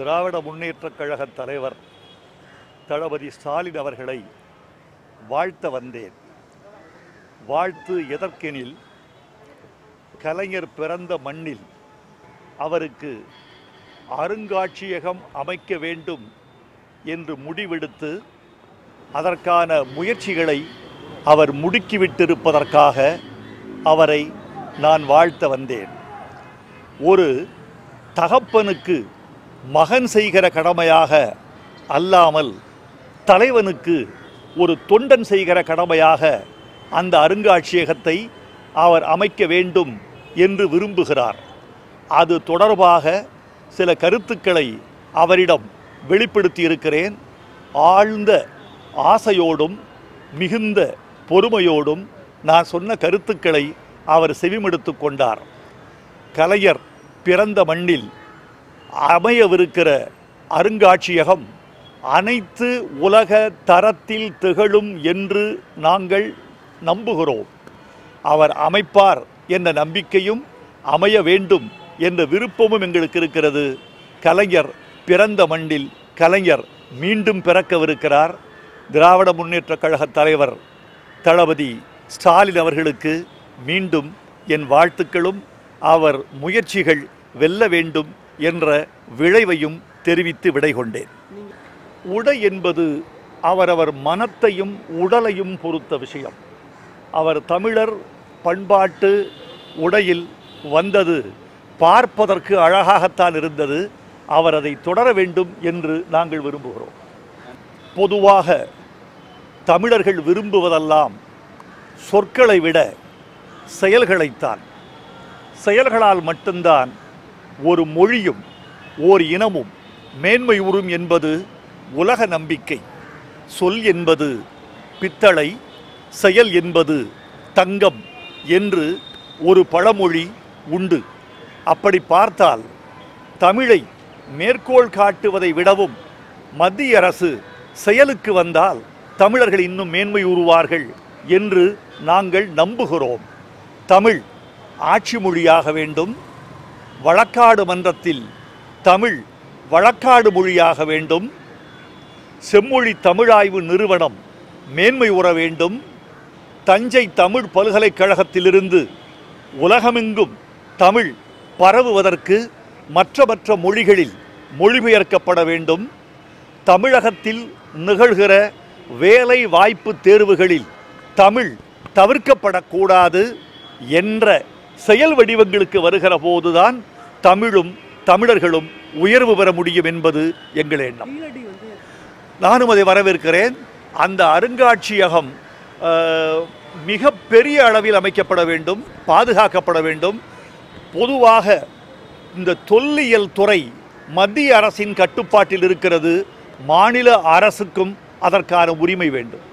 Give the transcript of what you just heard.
திராவிட முன்னேற்றக் கழக தலைவர் தளபதி ஸ்டாலின் அவர்களை வாழ்த்த வந்தேன் வாழ்த்து எதற்கெனில் கலைஞர் பிறந்த மண்ணில் அவருக்கு அருங்காட்சியகம் அமைக்க வேண்டும் என்று முடிவெடுத்து அதற்கான முயற்சிகளை அவர் முடுக்கிவிட்டிருப்பதற்காக அவரை நான் வாழ்த்த வந்தேன் ஒரு தகப்பனுக்கு மகன் செய்கிற கடமையாக அல்லாமல் தலைவனுக்கு ஒரு தொண்டன் செய்கிற கடமையாக அந்த அருங்காட்சியகத்தை அவர் அமைக்க வேண்டும் என்று விரும்புகிறார் அது தொடர்பாக சில கருத்துக்களை அவரிடம் வெளிப்படுத்தி இருக்கிறேன் ஆழ்ந்த ஆசையோடும் மிகுந்த பொறுமையோடும் நான் சொன்ன கருத்துக்களை அவர் செவிமடுத்து கொண்டார் கலைஞர் பிறந்த மண்ணில் அமையவிருக்கிற அருங்காட்சியகம் அனைத்து உலக தரத்தில் திகழும் என்று நாங்கள் நம்புகிறோம் அவர் அமைப்பார் என்ற நம்பிக்கையும் அமைய வேண்டும் என்ற விருப்பமும் எங்களுக்கு இருக்கிறது கலைஞர் பிறந்த மண்ணில் கலைஞர் மீண்டும் பிறக்கவிருக்கிறார் திராவிட முன்னேற்றக் கழக தலைவர் தளபதி ஸ்டாலின் அவர்களுக்கு மீண்டும் என் வாழ்த்துக்களும் அவர் முயற்சிகள் வெல்ல வேண்டும் என்ற விளைவையும் தெரிவித்து விடை கொண்டேன் உடை என்பது அவரவர் மனத்தையும் உடலையும் பொறுத்த விஷயம் அவர் தமிழர் பண்பாட்டு உடையில் வந்தது பார்ப்பதற்கு அழகாகத்தான் இருந்தது அவர் அதை தொடர வேண்டும் என்று நாங்கள் விரும்புகிறோம் பொதுவாக தமிழர்கள் விரும்புவதெல்லாம் சொற்களை விட செயல்களைத்தான் செயல்களால் மட்டும்தான் ஒரு மொழியும் ஓர் இனமும் மேன்மை உறும் என்பது உலக நம்பிக்கை சொல் என்பது பித்தளை செயல் என்பது தங்கம் என்று ஒரு பழமொழி உண்டு அப்படி பார்த்தால் தமிழை மேற்கோள் காட்டுவதை விடவும் மத்திய அரசு செயலுக்கு வந்தால் தமிழர்கள் இன்னும் மேன்மை உருவார்கள் என்று நாங்கள் நம்புகிறோம் தமிழ் ஆட்சி மொழியாக வேண்டும் வழக்காடு மன்றத்தில் தமிழ் வழக்காடு மொழியாக வேண்டும் செம்மொழி தமிழாய்வு நிறுவனம் மேன்மை உற வேண்டும் தஞ்சை தமிழ் பல்கலைக்கழகத்திலிருந்து உலகமெங்கும் தமிழ் பரவுவதற்கு மற்ற மற்ற மொழிகளில் மொழிபெயர்க்கப்பட வேண்டும் தமிழகத்தில் நிகழ்கிற வேலை வாய்ப்பு தேர்வுகளில் தமிழ் தவிர்க்கப்படக்கூடாது என்ற செயல் வடிவங்களுக்கு வருகிற போதுதான் தமிழும் தமிழர்களும் உயர்வு பெற முடியும் என்பது எங்கள் எண்ணம் நானும் அதை வரவேற்கிறேன் அந்த அருங்காட்சியகம் அஹ், மிக பெரிய அளவில் அமைக்கப்பட வேண்டும் பாதுகாக்கப்பட வேண்டும் பொதுவாக இந்த தொல்லியல் துறை மத்திய அரசின் கட்டுப்பாட்டில் இருக்கிறது மாநில அரசுக்கும் அதற்கான உரிமை வேண்டும்